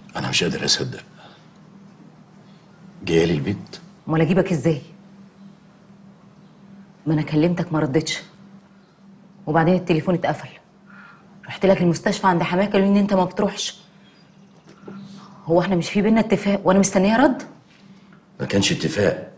انا مش قادر اصدق جايه لي البيت امال اجيبك ازاي ما انا كلمتك ما ردتش وبعدين التليفون اتقفل رحت لك المستشفى عند حماك قالوا لي ان انت ما بتروحش هو احنا مش في بينا اتفاق وانا مستنيه رد ما كانش اتفاق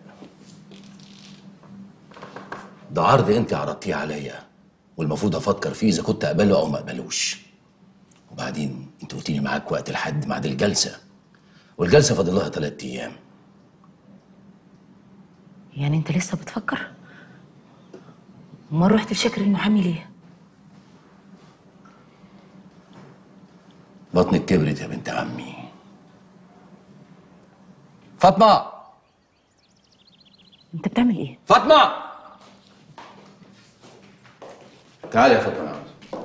ده عرض انت عرضتيه عليا والمفروض افكر فيه اذا كنت اقبله او ما اقبلوش وبعدين انت قلت لي معاك وقت لحد ميعاد الجلسه والجلسه فاضل لها ثلاث ايام يعني انت لسه بتفكر امال رحت لشاكر المحامي ليه بطنك كبرت يا بنت عمي فاطمه انت بتعمل ايه فاطمه تعالي يا فاطمه يا عم.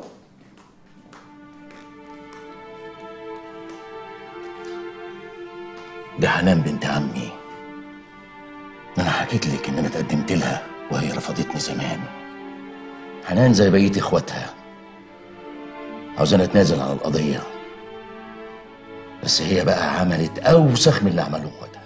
ده حنان بنت عمي انا حكيت لك ان انا اتقدمت لها وهي رفضتني زمان حنان زي بقيه اخواتها عاوزاني اتنازل عن القضيه بس هي بقى عملت اوسخ من اللي عمله اخواتها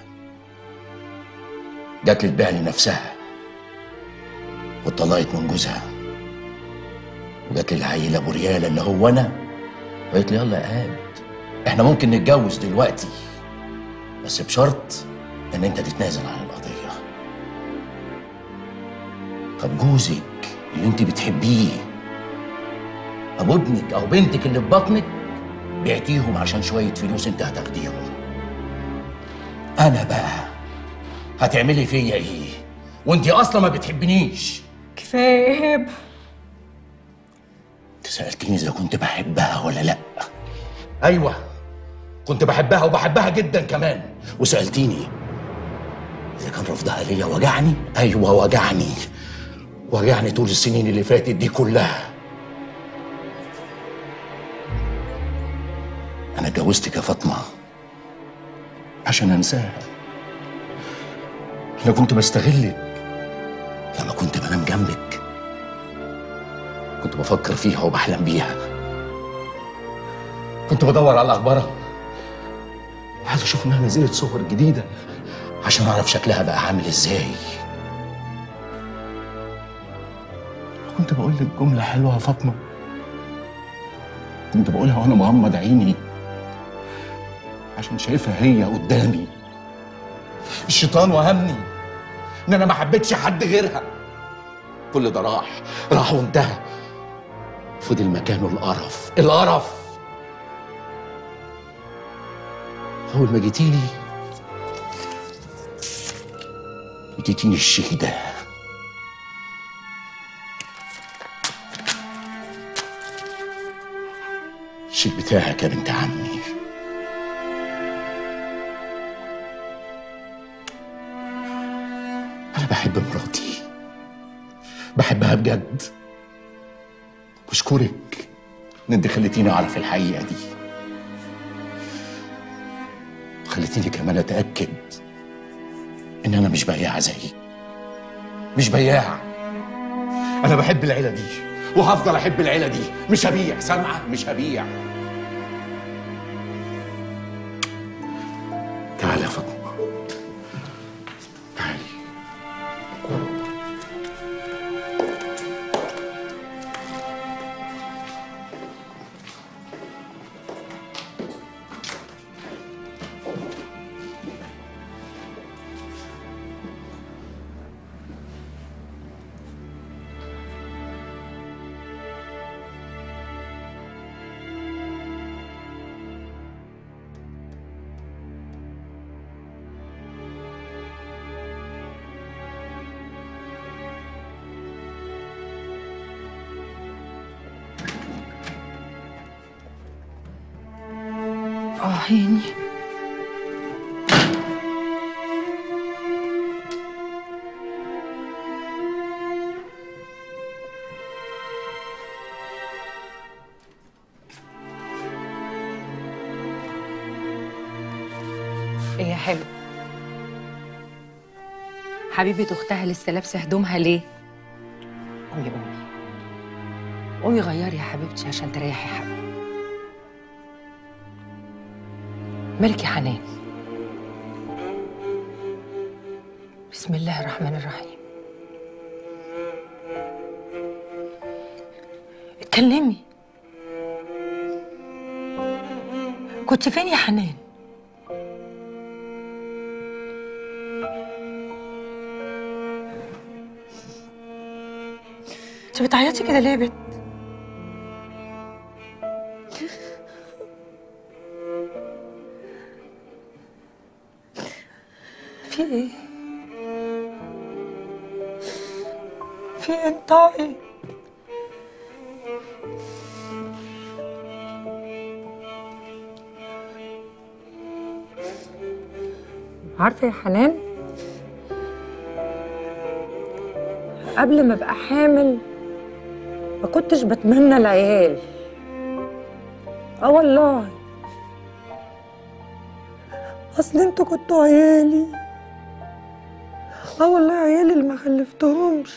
جات لي تبيع لي نفسها واتطلقت من جوزها وجات لي العيل ابو ريال اللي هو انا وقالت لي يلا يا قاد احنا ممكن نتجوز دلوقتي بس بشرط ان انت تتنازل عن القضيه طب جوزك اللي انت بتحبيه ابو ابنك او بنتك اللي في بطنك بعتيهم عشان شويه فلوس انت هتاخديهم انا بقى هتعملي فيا ايه وانت اصلا ما بتحبنيش كفايه يا ايهاب انت سالتيني اذا كنت بحبها ولا لا ايوه كنت بحبها وبحبها جدا كمان وسالتيني اذا كان رفضها ليا وجعني ايوه وجعني وجعني طول السنين اللي فاتت دي كلها انا اتجوزتك يا فاطمه عشان انساها انا كنت بستغلك لما كنت بنام جنبك كنت بفكر فيها وبحلم بيها كنت بدور على اخبارها عايز اشوف انها نزلت صور جديده عشان اعرف شكلها بقى عامل ازاي كنت بقول لك جمله حلوه يا فاطمه كنت بقولها وانا مغمض عيني عشان شايفها هي قدامي الشيطان وهمني ان انا ما حبيتش حد غيرها كل ده راح راح وانتهى فضل مكانه القرف القرف اول ما جيتيلي اديتيني الشهيده الشيك بتاعك يا بنت عمي انا بحب مراتي بحبها بجد بشكرك ان انت خليتيني اعرف الحقيقه دي وخليتيني كمان اتاكد ان انا مش بياع زيك مش بياع انا بحب العيله دي وهفضل احب العيله دي مش هبيع سامعه مش هبيع تعالي يا فاطمه تعالي اه عيني ايه يا حلو حبيبة اختها لسه لابسه هدومها ليه؟ قومي قومي قومي غيري يا حبيبتي عشان تريحي حبيبي مالك يا حنان بسم الله الرحمن الرحيم اتكلمي كنت فين يا حنان انت بتعيطي كده ليه يا بت في ايه في ايه انطقي عارفه يا حنان قبل ما ابقى حامل ما كنتش بتمنى العيال اه والله اصل انتوا كنتوا عيالي اه والله عيالي اللي ما خلفتهمش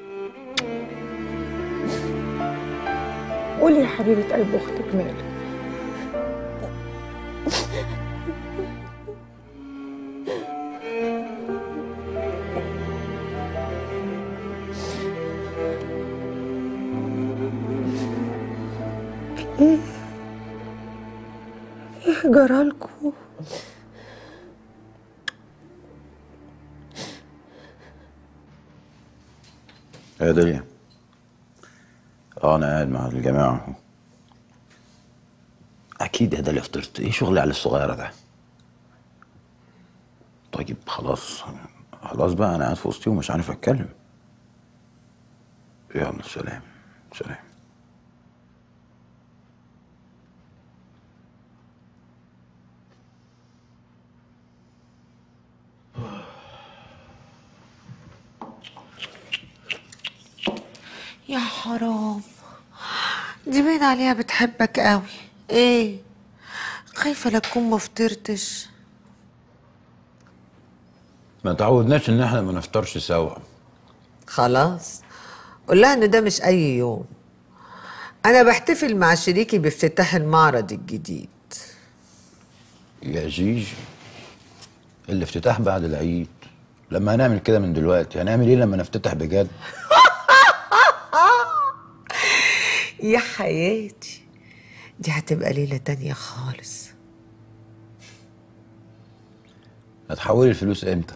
قولي يا حبيبه قلب اختك مالك ايه ايه جرالكوا يا دنيا اه انا قاعد مع الجماعه اهو اكيد يا داليا فطرت ايه شغل العيال الصغيره ده طيب خلاص خلاص بقى انا قاعد في وسطي ومش عارف اتكلم يلا سلام سلام يا حرام دي باين عليها بتحبك قوي ايه خايفة لا تكون ما فطرتش ما تعودناش ان احنا ما نفطرش سوا خلاص قول لها ان ده مش اي يوم انا بحتفل مع شريكي بافتتاح المعرض الجديد يا جيجي الافتتاح بعد العيد لما هنعمل كده من دلوقتي هنعمل ايه لما نفتتح بجد يا حياتي دي هتبقى ليلة تانية خالص هتحولي الفلوس امتى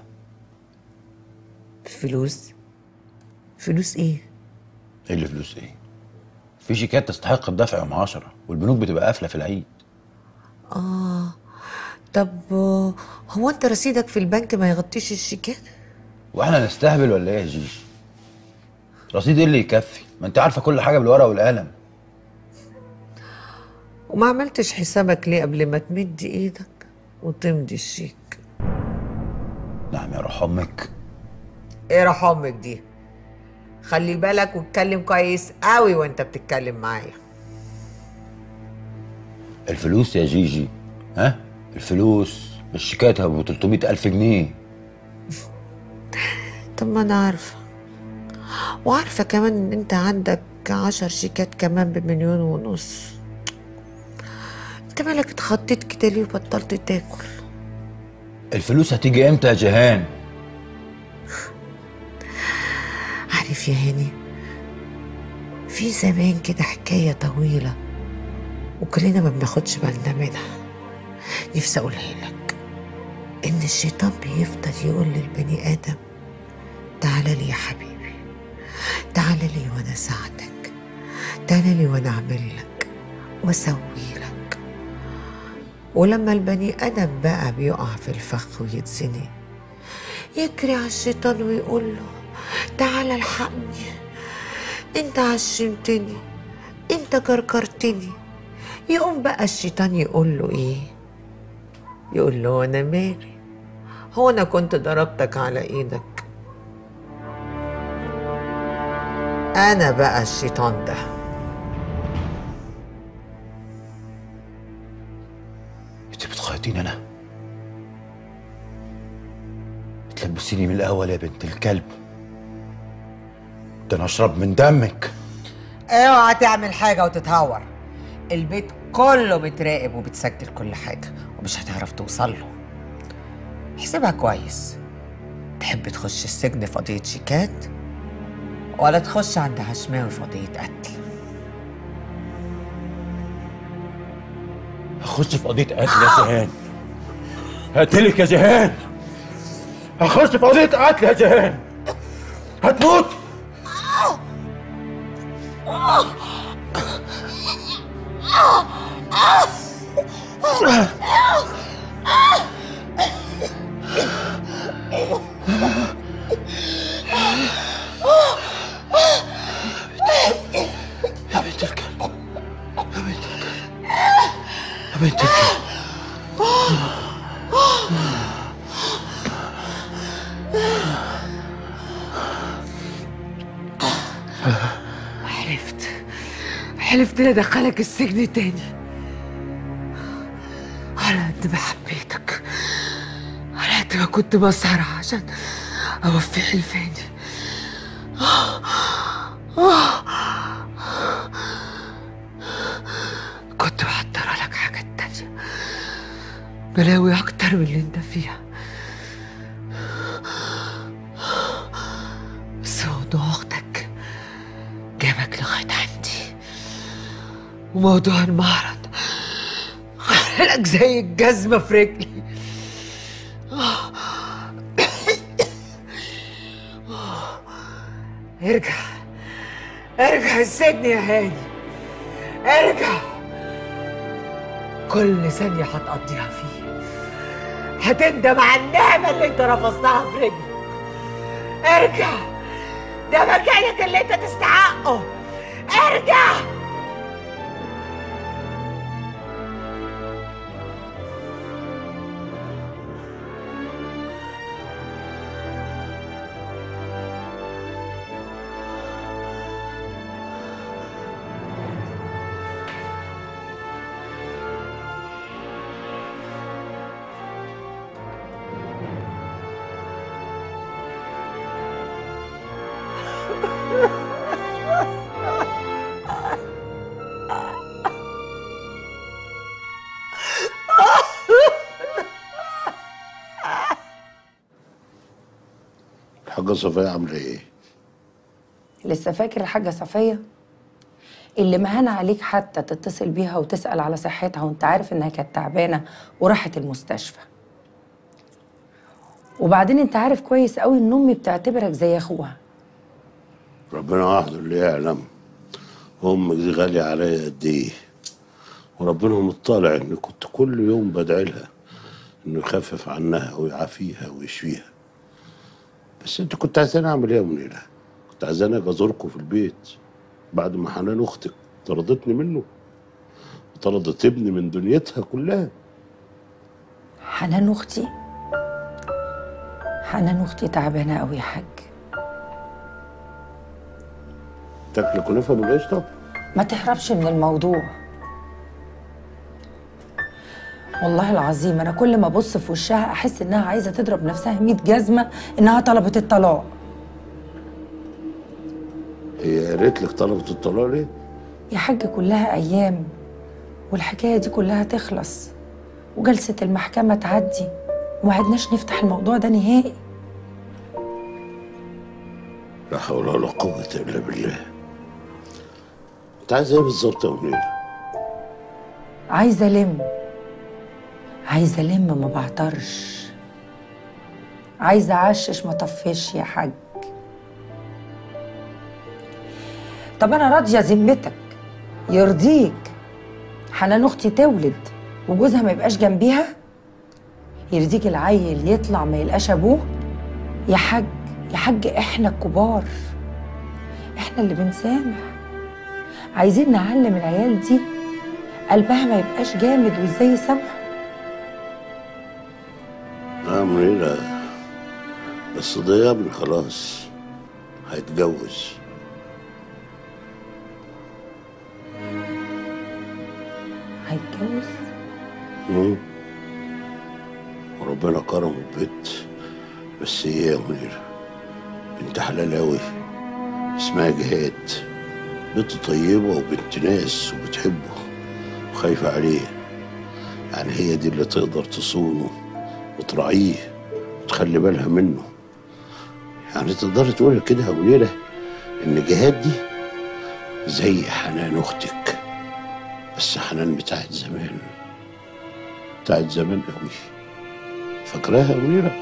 فلوس فلوس ايه ايه اللي فلوس ايه في شيكات تستحق الدفع يوم 10 والبنوك بتبقى قافله في العيد طب آه، هو انت رصيدك في البنك ما يغطيش الشيكات واحنا نستهبل ولا ايه يا جيجي رصيد ايه اللي يكفي ما انت عارفه كل حاجه بالورقه والقلم وما عملتش حسابك ليه قبل ما تمد ايدك وتمضي الشيك نعم يا روح امك ايه روح امك دي خلي بالك واتكلم كويس قوي وانت بتتكلم معايا الفلوس يا جيجي ها الفلوس الشيكات ابو 300 الف جنيه طب ما انا عارفه وعارفه كمان ان انت عندك عشر شيكات كمان بمليون ونص انت مالك اتخطيت كده ليه وبطلت تاكل الفلوس هتيجي امتى يا جيهان عارف يا هاني في زمان كده حكاية طويلة وكلنا ما بناخدش بالنا منها نفسي أقولها لك إن الشيطان بيفضل يقول للبني آدم تعالى لي يا حبيبي تعالى لي وأنا أساعدك تعالى لي وأنا أعمل لك وأسوي لك ولما البني آدم بقى بيقع في الفخ ويتزنق يجري على الشيطان ويقول له تعالى الحقني انت عشمتني انت كركرتني يقوم بقى الشيطان يقول له ايه يقول له انا مالي هو انا كنت ضربتك على ايدك انا بقى الشيطان ده انت بتخيطيني انا بتلبسيني من الاول يا بنت الكلب ده انا اشرب من دمك اوعى تعمل حاجة وتتهور البيت كله بتراقب وبتسجل كل حاجة ومش هتعرف توصل له احسبها كويس تحب تخش السجن في قضية شيكات ولا تخش عند هشماوي في قضية قتل هخش في قضية قتل يا جيهان هقتلك يا جيهان هخش في قضية قتل يا جيهان هتموت يا بنت الكلب يا بنت الكلب يا بنت الكلب حلفت حلفت لا ادخلك السجن تاني على قد ما حبيتك على قد ما كنت بسهر عشان اوفي حلفاني كنت محضرة لك حاجات تانية بلاوي أكتر من اللي أنت فيها بس موضوع أختك جابك لغاية عندي وموضوع المعرض خلك زي الجزمة في رجلي ارجع ارجع السجن يا هاني ارجع كل ثانية هتقضيها فيه هتندم على النعمة اللي انت رفضتها في رجلك ارجع ده مكانك اللي انت تستحقه ارجع الحاجة صفية عاملة ايه؟ لسه فاكر الحاجة صفية اللي مهان عليك حتى تتصل بيها وتسأل على صحتها وانت عارف انها كانت تعبانة وراحت المستشفى وبعدين انت عارف كويس قوي ان امي بتعتبرك زي اخوها ربنا وحده اللي يعلم أمك دي غالية عليا قد ايه وربنا مطلع إن كنت كل يوم بدعي لها إنه يخفف عنها ويعافيها ويشفيها بس أنت كنت عايزاني أعمل إيه يا منيرة؟ كنت عايزاني أجي أزوركم في البيت بعد ما حنان أختك طردتني منه وطردت ابني من دنيتها كلها حنان اختي حنان اختي تعبانة قوي يا حاج تاكل كنافة بالقشطة؟ ما تهربش من الموضوع والله العظيم انا كل ما ابص في وشها احس انها عايزه تضرب نفسها 100 جزمه انها طلبت الطلاق هي قالت لك طلبت الطلاق ليه؟ يا حاج كلها ايام والحكايه دي كلها تخلص وجلسه المحكمه تعدي وموعدناش نفتح الموضوع ده نهائي لا حول ولا قوة إلا بالله أنت عايز إيه بالظبط يا منيرة؟ عايزه الم عايزه الم ما بعطرش عايزه اعشش ما طفش يا حاج طب انا راضيه ذمتك يرضيك حنان اختي تولد وجوزها ما يبقاش جنبيها يرضيك العيل يطلع ما يلقاش ابوه يا حاج يا حاج احنا الكبار احنا اللي بنسامح عايزين نعلم العيال دي قلبها ما يبقاش جامد وازاي يسامحوا آه منيرة بس ده يا ابني خلاص هيتجوز هيتجوز مم. وربنا كرمه ببيت بس ايه يا منيرة بنت حلال أوي اسمها جهاد بنت طيبة وبنت ناس وبتحبه وخايفة عليه يعني هي دي اللي تقدر تصونه وتراعيه وتخلي بالها منه يعني تقدري تقولي كده يا منيرة إن جهاد دي زي حنان أختك بس حنان بتاعت زمان بتاعت زمان قوي فاكراها يا منيرة؟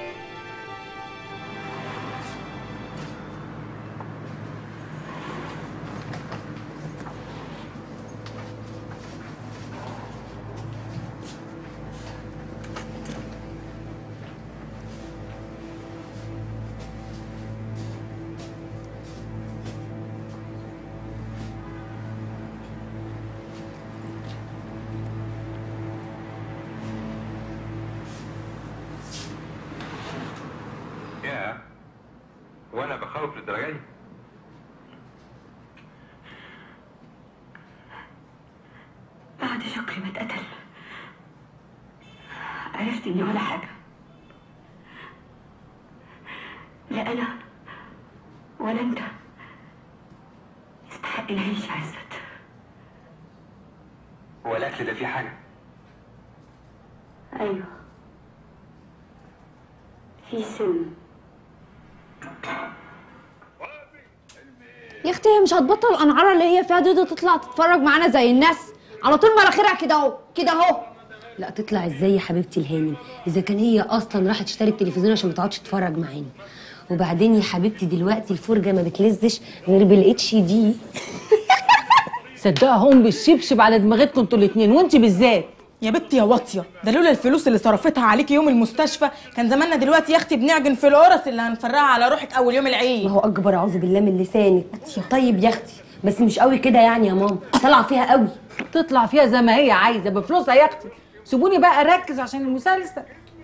يا وانا بخوف للدرجه دي بعد شكري ما اتقتل عرفت اني ولا حاجة لا انا ولا انت يستحق نعيش عزت هو الاكل ده فيه حاجه ايوه في سم يا اختي هي مش هتبطل الانعاره اللي هي فيها دي تطلع تتفرج معانا زي الناس على طول مناخيرها كده اهو كده اهو لا تطلع ازاي يا حبيبتي الهانم اذا كان هي اصلا راحت تشتري التلفزيون عشان ما تقعدش تتفرج معانا وبعدين يا حبيبتي دلوقتي الفرجه ما بتلزش غير بالاتش دي صدقهم بالشبشب على دماغتكم انتوا الاتنين وانت بالذات يا بنتي يا واطيه ده لولا الفلوس اللي صرفتها عليكي يوم المستشفى كان زماننا دلوقتي يا اختي بنعجن في القرص اللي هنفرقها على روحك اول يوم العيد ما هو اكبر اعوذ بالله من لسانك طيب يا اختي بس مش قوي كده يعني يا ماما طالعه فيها قوي تطلع فيها زي ما هي عايزه بفلوسها يا اختي سيبوني بقى اركز عشان المسلسل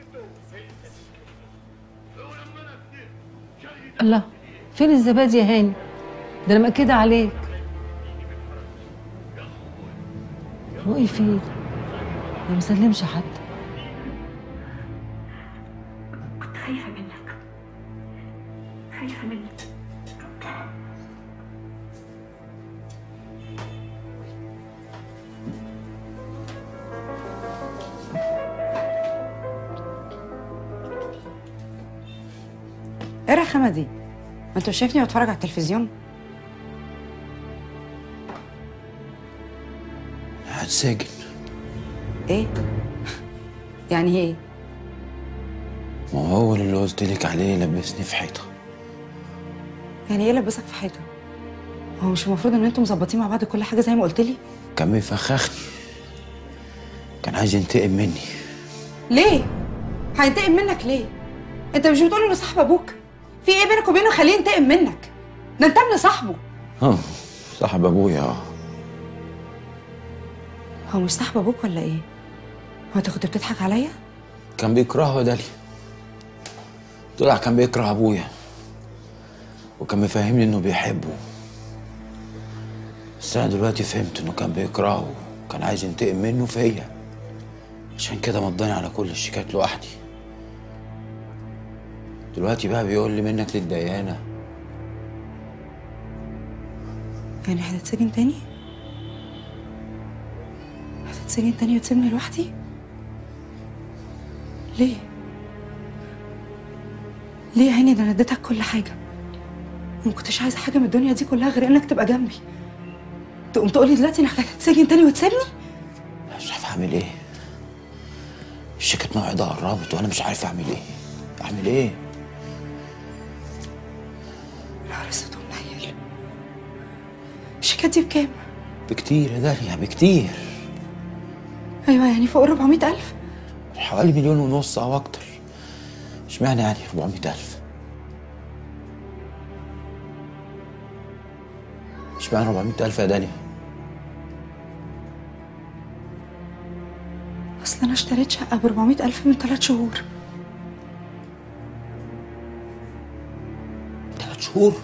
الله فين الزبادي يا هاني ده انا مأكده عليك هو ايه فين ما مسلمش حد كنت خايفة منك خايفة منك ايه الرخامه دي؟ ما انت مش شايفني بتفرج على التلفزيون؟ هتساجن ايه؟ يعني ايه؟ ما هو اللي قلت لك عليه لبسني في حيطه يعني ايه لبسك في حيطه؟ هو مش المفروض ان انتوا مظبطين مع بعض كل حاجه زي ما قلت لي؟ كان بيفخخني كان عايز ينتقم مني ليه؟ هينتقم منك ليه؟ انت مش بتقول انه صاحب ابوك؟ في ايه بينك وبينه خليه ينتقم منك؟ ده انت ابن صاحبه اه صاحب ابويا اه هو مش صاحب ابوك ولا ايه؟ هو انت كنت بتضحك عليا؟ كان بيكرهه يا داليا طلع كان بيكره ابويا وكان مفهمني انه بيحبه بس انا دلوقتي فهمت انه كان بيكرهه وكان عايز ينتقم منه فيا عشان كده مضاني على كل الشيكات لوحدي دلوقتي بقى بيقول لي منك للديانه يعني هتتسجن تاني؟ هتتسجن تاني وتسيبني لوحدي؟ ليه؟ ليه يا عيني ده انا اديتك كل حاجة وما كنتش عايزة حاجة من الدنيا دي كلها غير انك تبقى جنبي تقوم تقولي دلوقتي انك هتتسجن تاني وتسيبني؟ مش عارف اعمل ايه الشيكات موعدها قربت وانا مش عارف اعمل ايه اعمل ايه نهار اسود ومنيل الشيكات دي بكام؟ بكتير يا داليا بكتير ايوه يعني فوق 400 ألف حوالي مليون ونص او اكتر اشمعنى يعني 400 الف اشمعنى 400 الف يا داليا اصل انا اشتريت شقة ب 400 ألف من ثلاث شهور ثلاث شهور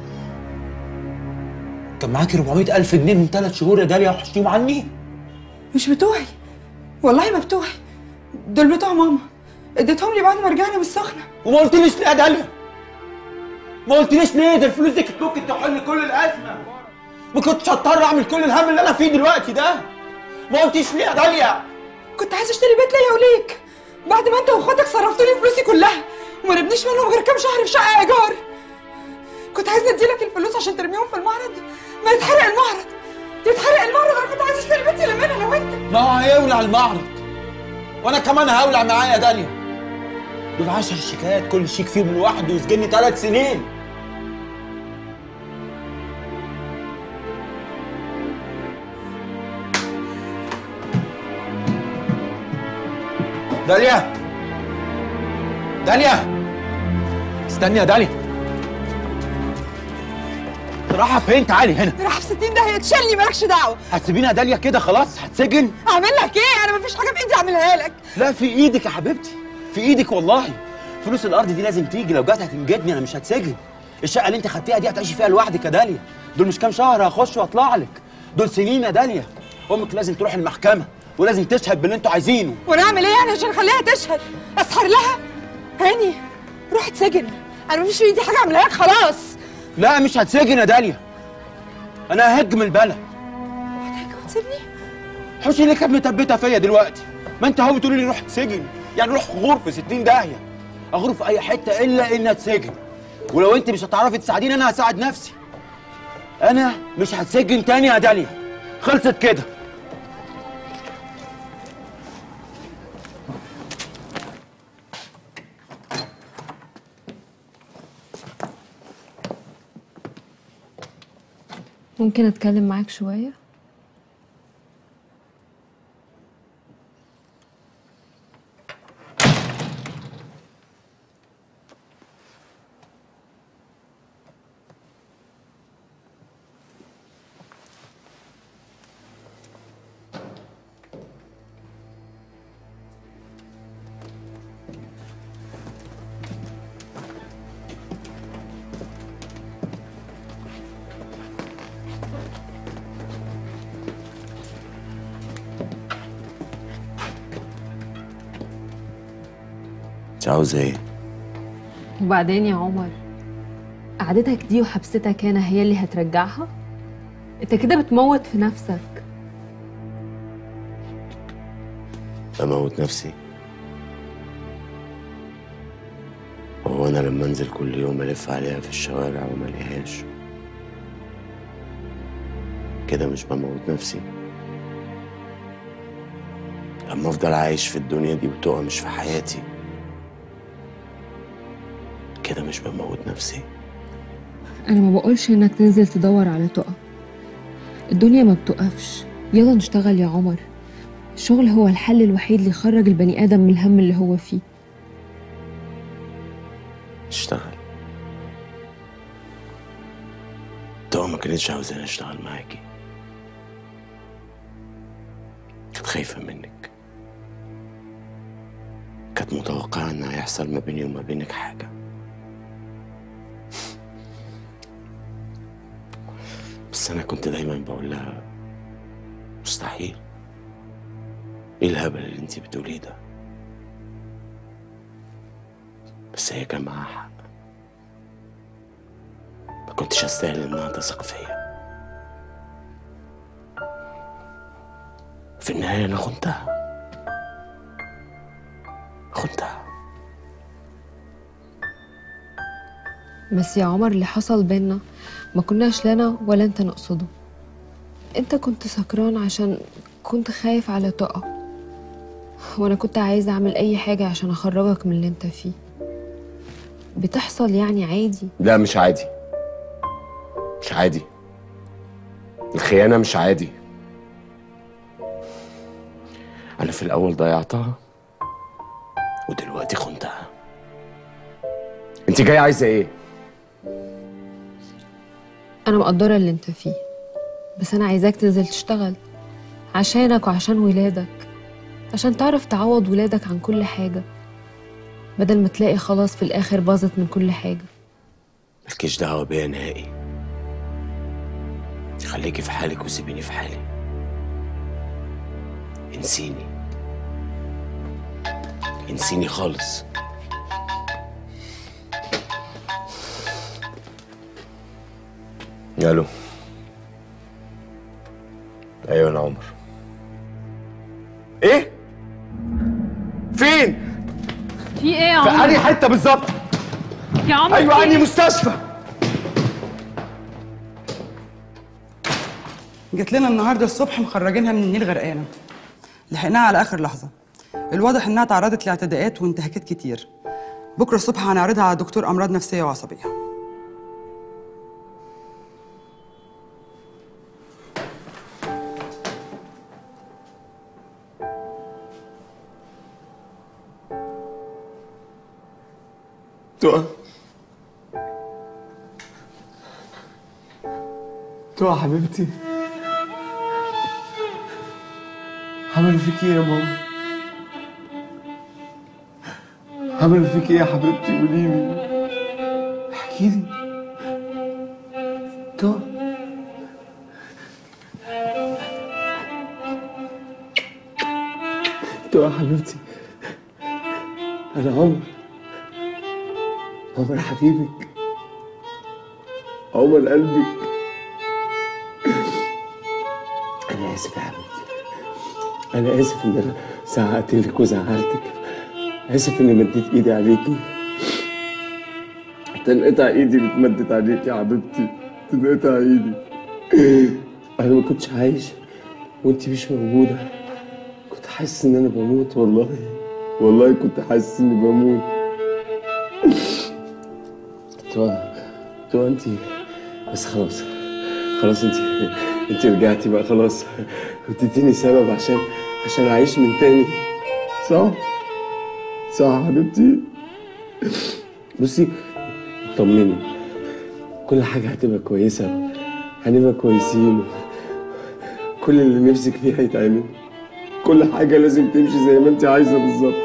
كان معاكي 400 الف جنيه من ثلاث شهور يا داليا وحشتيهم عني مش بتوعي والله ما بتوعي دول بتوع ماما اديتهم لي بعد ما رجعنا من السخنة وما قلتليش ليه يا داليا ما قلتليش ليه ده الفلوس دي كانت ممكن تحل كل الازمه ما كنتش هضطر اعمل كل الهم اللي انا فيه دلوقتي ده ما قلتيش ليه يا داليا كنت عايزه اشتري بيت ليا وليك بعد ما انت واخواتك صرفتوا لي فلوسي كلها وما نبنيش منهم غير كام شهر في شقه ايجار كنت عايزه اديلك الفلوس عشان ترميهم في المعرض ما يتحرق المعرض يتحرق المعرض انا كنت عايزه اشتري بيتي لمن انا وانت ما هو هيولع المعرض وانا كمان هولع معايا يا داليا دول 10 شيكات كل شيك فيهم لوحده يسجني ثلاث سنين داليا داليا استني يا داليا رايحة فين تعالي هنا راح في 60 ده هيتشلي مالكش دعوه هتسيبيني يا داليا كده خلاص هتسجن اعمل لك ايه انا مفيش حاجه في ايدي اعملها لك لا في ايدك يا حبيبتي في ايدك والله فلوس الارض دي لازم تيجي لو جت هتنجدني انا مش هتسجن الشقه اللي انت خدتيها دي هتعيشي فيها لوحدك يا داليا دول مش كام شهر هخش واطلع لك دول سنين يا داليا امك لازم تروح المحكمه ولازم تشهد باللي انتوا عايزينه وانا اعمل ايه يعني عشان اخليها تشهد اسحر لها هاني روح اتسجن انا مفيش في ايدي حاجه اعملها لك خلاص لا مش هتسجن يا داليا انا ههجم البلد وتسيبني حوشي ليه كانت مثبته فيا دلوقتي ما انت اهو بتقولي لي روح اتسجن يعني روح غرفه 60 داهيه اغرف في اي حته الا اني اتسجن ولو انت مش هتعرفي تساعديني انا هساعد نفسي انا مش هتسجن تاني يا داليا خلصت كده ممكن اتكلم معاك شويه انت عاوزه ايه؟ وبعدين يا عمر قعدتك دي وحبستك هنا هي اللي هترجعها انت كده بتموت في نفسك اموت نفسي هو انا لما انزل كل يوم الف عليها في الشوارع وما الاقيهاش كده مش بموت نفسي اما افضل عايش في الدنيا دي وتقع مش في حياتي كده مش بموت نفسي انا ما بقولش انك تنزل تدور على تقى الدنيا ما بتقفش يلا نشتغل يا عمر الشغل هو الحل الوحيد اللي يخرج البني ادم من الهم اللي هو فيه اشتغل تقى ما كانتش عاوزاني اشتغل معاكي كانت خايفة منك كانت متوقعة ان هيحصل ما بيني وما بينك حاجة بس انا كنت دايما بقول لها مستحيل ايه الهبل اللي انت بتقوليه ده بس هي كان معاها حق ما كنتش استاهل انها تثق فيا في النهاية أنا خنتها خنتها بس يا عمر اللي حصل بينا ما كناش لنا ولا انت نقصده انت كنت سكران عشان كنت خايف على تقى وانا كنت عايزه اعمل اي حاجه عشان اخرجك من اللي انت فيه بتحصل يعني عادي لا مش عادي مش عادي الخيانة مش عادي أنا في الأول ضيعتها ودلوقتي خنتها أنت جاية عايزة إيه؟ انا مقدره اللي انت فيه بس انا عايزاك تنزل تشتغل عشانك وعشان ولادك عشان تعرف تعوض ولادك عن كل حاجه بدل ما تلاقي خلاص في الاخر باظت من كل حاجه مالكيش دعوة بيا نهائي خليكي في حالك وسيبيني في حالي انسيني انسيني خالص الو ايوه انا عمر ايه فين في ايه يا في عمر انهي حته بالظبط يا عمر ايوه في انهي إيه؟ مستشفى جت لنا النهارده الصبح مخرجينها من النيل غرقانه لحقناها على اخر لحظه الواضح انها تعرضت لاعتداءات وانتهاكات كتير بكره الصبح هنعرضها على دكتور امراض نفسيه وعصبيه تقع تقع حبيبتي عملوا فيك ايه يا ماما عملوا فيك ايه يا حبيبتي قولي لي احكي لي تقع تقع حبيبتي انا عمر عمر حبيبك عمر قلبك أنا آسف يا حبيبتي أنا آسف إن أنا زعقت لك وزعلتك آسف إني مديت إيدي عليكي تنقطع إيدي اللي اتمدت عليكي يا حبيبتي تنقطع إيدي أنا ما كنتش عايش وأنتي مش موجودة كنت حاسس إن أنا بموت والله والله كنت حاسس إني بموت تو تو انت بس خلاص خلاص انت انت رجعتي بقى خلاص واديتيني سبب عشان عشان اعيش من تاني صح صح حبيبتي بصي طمني كل حاجة هتبقى كويسة هنبقى كويسين كل اللي نفسك فيه هيتعمل كل حاجة لازم تمشي زي ما انت عايزة بالظبط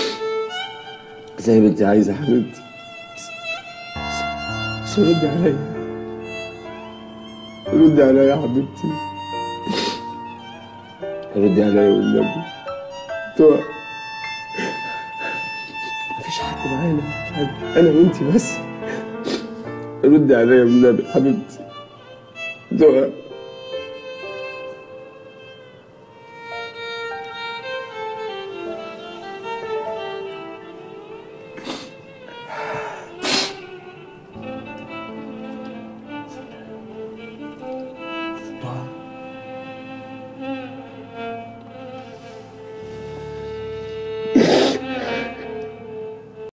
زي ما انت عايزة يا حبيبتي بس ردي عليا ردي عليا يا حبيبتي ردي عليا والنبي تقع مفيش حد معانا انا وانتي بس ردي عليا والنبي حبيبتي تقع